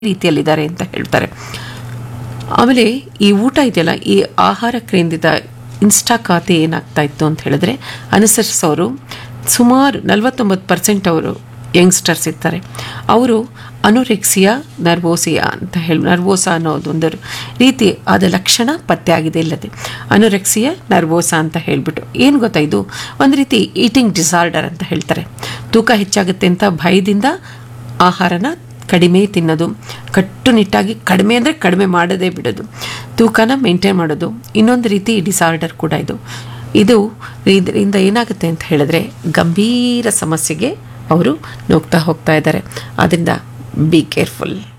ರೀತಿಯಲ್ಲಿದ್ದಾರೆ ಅಂತ ಹೇಳ್ತಾರೆ ಆಮೇಲೆ ಈ ಊಟ ಇದೆಯಲ್ಲ ಈ ಆಹಾರ ಕೇಂದ್ರಿತ ಇನ್ಸ್ಟಾ ಖಾತೆ ಏನಾಗ್ತಾ ಇತ್ತು ಅಂತ ಹೇಳಿದ್ರೆ ಅನುಸರಿಸೋರು ಸುಮಾರು ನಲವತ್ತೊಂಬತ್ತು ಪರ್ಸೆಂಟ್ ಅವರು ಯಂಗ್ಸ್ಟರ್ಸ್ ಇರ್ತಾರೆ ಅವರು ಅನುರೆಕ್ಸಿಯಾ ನರ್ವೋಸಿಯಾ ಅಂತ ಹೇಳಿ ನರ್ವೋಸಾ ಅನ್ನೋದೊಂದು ರೀತಿ ಆದ ಲಕ್ಷಣ ಪತ್ತೆ ಆಗಿದೆ ಇಲ್ಲದೆ ಅನುರೆಕ್ಸಿಯಾ ನರ್ವೋಸಾ ಅಂತ ಹೇಳ್ಬಿಟ್ಟು ಏನು ಗೊತ್ತಾ ಇದು ಒಂದು ರೀತಿ ಈಟಿಂಗ್ ಡಿಸಾರ್ಡರ್ ಅಂತ ಹೇಳ್ತಾರೆ ತೂಕ ಹೆಚ್ಚಾಗುತ್ತೆ ಅಂತ ಭಯದಿಂದ ಆಹಾರನ ಕಡಿಮೆ ತಿನ್ನೋದು ಕಟ್ಟುನಿಟ್ಟಾಗಿ ಕಡಿಮೆ ಅಂದರೆ ಕಡಿಮೆ ಮಾಡದೇ ಬಿಡೋದು ತೂಕನ ಮೇಂಟೈನ್ ಮಾಡೋದು ಇನ್ನೊಂದು ರೀತಿ ಡಿಸಾರ್ಡರ್ ಕೂಡ ಇದು ಇದು ಇದರಿಂದ ಏನಾಗುತ್ತೆ ಅಂತ ಹೇಳಿದ್ರೆ ಗಂಭೀರ ಸಮಸ್ಯೆಗೆ ಅವರು ನುಗ್ತಾ ಹೋಗ್ತಾ ಇದ್ದಾರೆ ಆದ್ದರಿಂದ ಬಿ ಕೇರ್ಫುಲ್